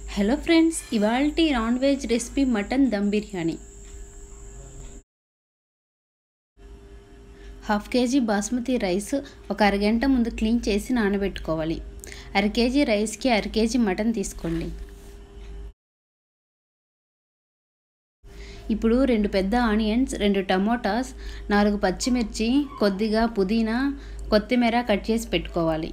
hello friends ఇవాల్టి non veg recipe mutton dum biryani half kg basmati rice ఒక అరగంట ముందు క్లీన్ చేసి నానబెట్టుకోవాలి అర కేజీ రైస్కి అర కేజీ మటన్ తీసుకోండి ఇప్పుడు రెండు పెద్ద ఆనియన్స్ రెండు టమోటాస్ నాలుగు పచ్చిమిర్చి కొద్దిగా పుదీనా కొత్తిమీర కట్ చేసి పెట్టుకోవాలి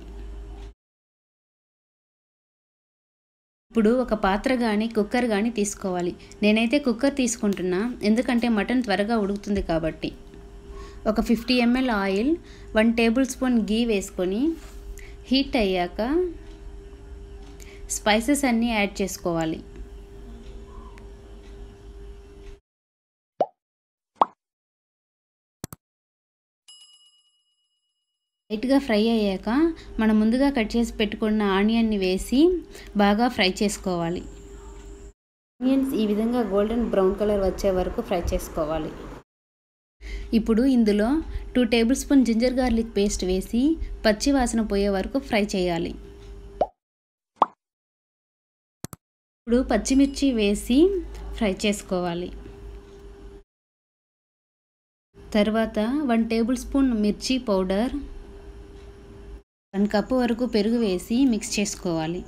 ఇప్పుడు ఒక పాత్ర కానీ కుక్కర్ కానీ తీసుకోవాలి నేనైతే కుక్కర్ తీసుకుంటున్నా ఎందుకంటే మటన్ త్వరగా ఉడుకుతుంది కాబట్టి ఒక fifty ml oil one tablespoon ghee వేసుకొని హీట్ అయ్యాక స్పైసెస్ అన్నీ యాడ్ చేసుకోవాలి లైట్గా ఫ్రై అయ్యాక మనం ముందుగా కట్ చేసి పెట్టుకున్న ఆనియన్ని వేసి బాగా ఫ్రై చేసుకోవాలి ఆనియన్స్ ఈ విధంగా గోల్డెన్ బ్రౌన్ కలర్ వచ్చే వరకు ఫ్రై చేసుకోవాలి ఇప్పుడు ఇందులో two tablespoon ginger garlic paste వేసి పచ్చి వాసన పోయే వరకు ఫ్రై చేయాలి ఇప్పుడు పచ్చిమిర్చి వేసి ఫ్రై చేసుకోవాలి తర్వాత one tablespoon mirchi powder one cup వరకు పెరుగు వేసి మిక్స్ చేసుకోవాలి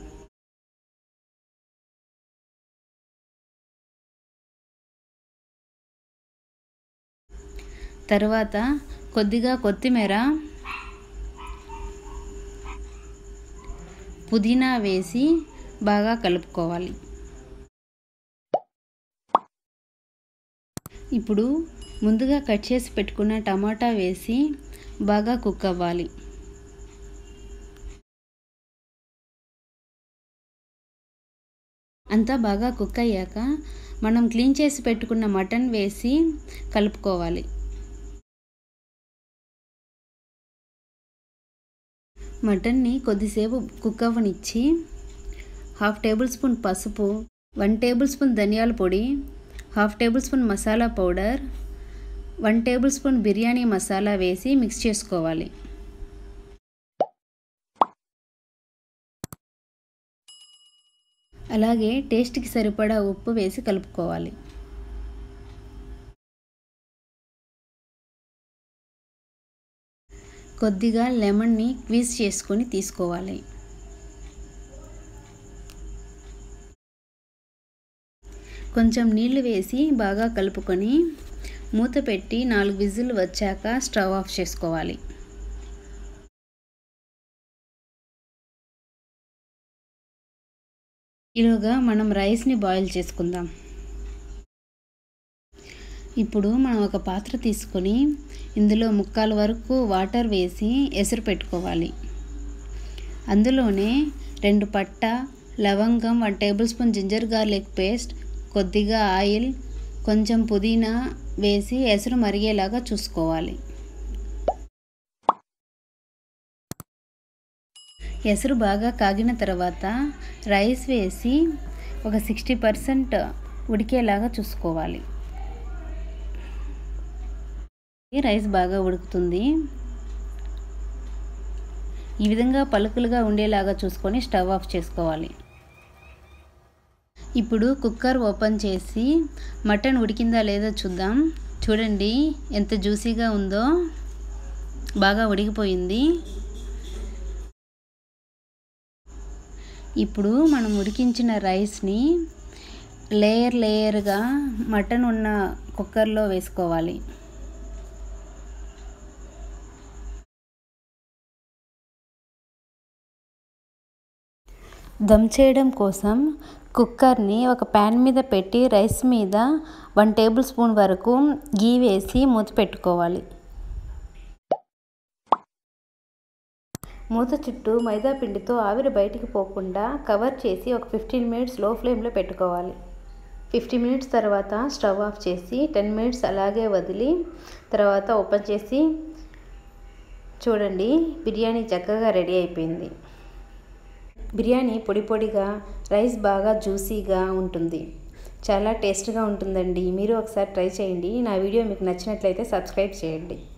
తర్వాత కొద్దిగా కొత్తిమీర పుదీనా వేసి బాగా కలుపుకోవాలి ఇప్పుడు ముందుగా కట్ చేసి పెట్టుకున్న టమాటా వేసి బాగా కుక్ అవ్వాలి అంతా బాగా కుక్ అయ్యాక మనం క్లీన్ చేసి పెట్టుకున్న మటన్ వేసి కలుపుకోవాలి మటన్ని కొద్దిసేపు కుక్ అవ్వనిచ్చి హాఫ్ టేబుల్ స్పూన్ పసుపు వన్ టేబుల్ స్పూన్ ధనియాల పొడి half tablespoon masala powder one tablespoon biryani masala వేసి మిక్స్ చేసుకోవాలి అలాగే టేస్ట్కి సరిపడా ఉప్పు వేసి కలుపుకోవాలి కొద్దిగా లెమన్ని క్వీజ్ చేసుకొని తీసుకోవాలి కొంచెం నీళ్లు వేసి బాగా కలుపుకొని మూత పెట్టి నాలుగు విజిల్ వచ్చాక స్టవ్ ఆఫ్ చేసుకోవాలి ఈలోగా మనం రైస్ని బాయిల్ చేసుకుందాం ఇప్పుడు మనం ఒక పాత్ర తీసుకొని ఇందులో ముక్కాల వరకు వాటర్ వేసి ఎసురు పెట్టుకోవాలి అందులోనే రెండు పట్ట లవంగం one tablespoon ginger garlic paste కొద్దిగా ఆయిల్ కొంచెం పుదీనా వేసి ఎసురు మరిగేలాగా చూసుకోవాలి ఎసురు బాగా కాగిన తర్వాత రైస్ వేసి ఒక సిక్స్టీ పర్సెంట్ ఉడికేలాగా చూసుకోవాలి రైస్ బాగా ఉడుకుతుంది ఈ విధంగా పలుకులుగా ఉండేలాగా చూసుకొని స్టవ్ ఆఫ్ చేసుకోవాలి ఇప్పుడు కుక్కర్ ఓపెన్ చేసి మటన్ ఉడికిందా లేదో చూద్దాం చూడండి ఎంత జ్యూసీగా ఉందో బాగా ఉడికిపోయింది ఇప్పుడు మనం ఉడికించిన రైస్ని లేయర్ లేయర్గా మటన్ ఉన్న కుక్కర్లో వేసుకోవాలి దమ్ చేయడం కోసం కుక్కర్ని ఒక ప్యాన్ మీద పెట్టి రైస్ మీద వన్ టేబుల్ స్పూన్ వరకు గీ వేసి మూత పెట్టుకోవాలి మూత చుట్టూ మైదా పిండితో ఆవిరి బయటికి పోకుండా కవర్ చేసి ఒక ఫిఫ్టీన్ మినిట్స్ లో ఫ్లేమ్లో పెట్టుకోవాలి ఫిఫ్టీ మినిట్స్ తర్వాత స్టవ్ ఆఫ్ చేసి టెన్ మినిట్స్ అలాగే వదిలి తర్వాత ఓపెన్ చేసి చూడండి బిర్యానీ చక్కగా రెడీ అయిపోయింది బిర్యానీ పొడి పొడిగా రైస్ బాగా జ్యూసీగా ఉంటుంది చాలా టేస్ట్గా ఉంటుందండి మీరు ఒకసారి ట్రై చేయండి నా వీడియో మీకు నచ్చినట్లయితే సబ్స్క్రైబ్ చేయండి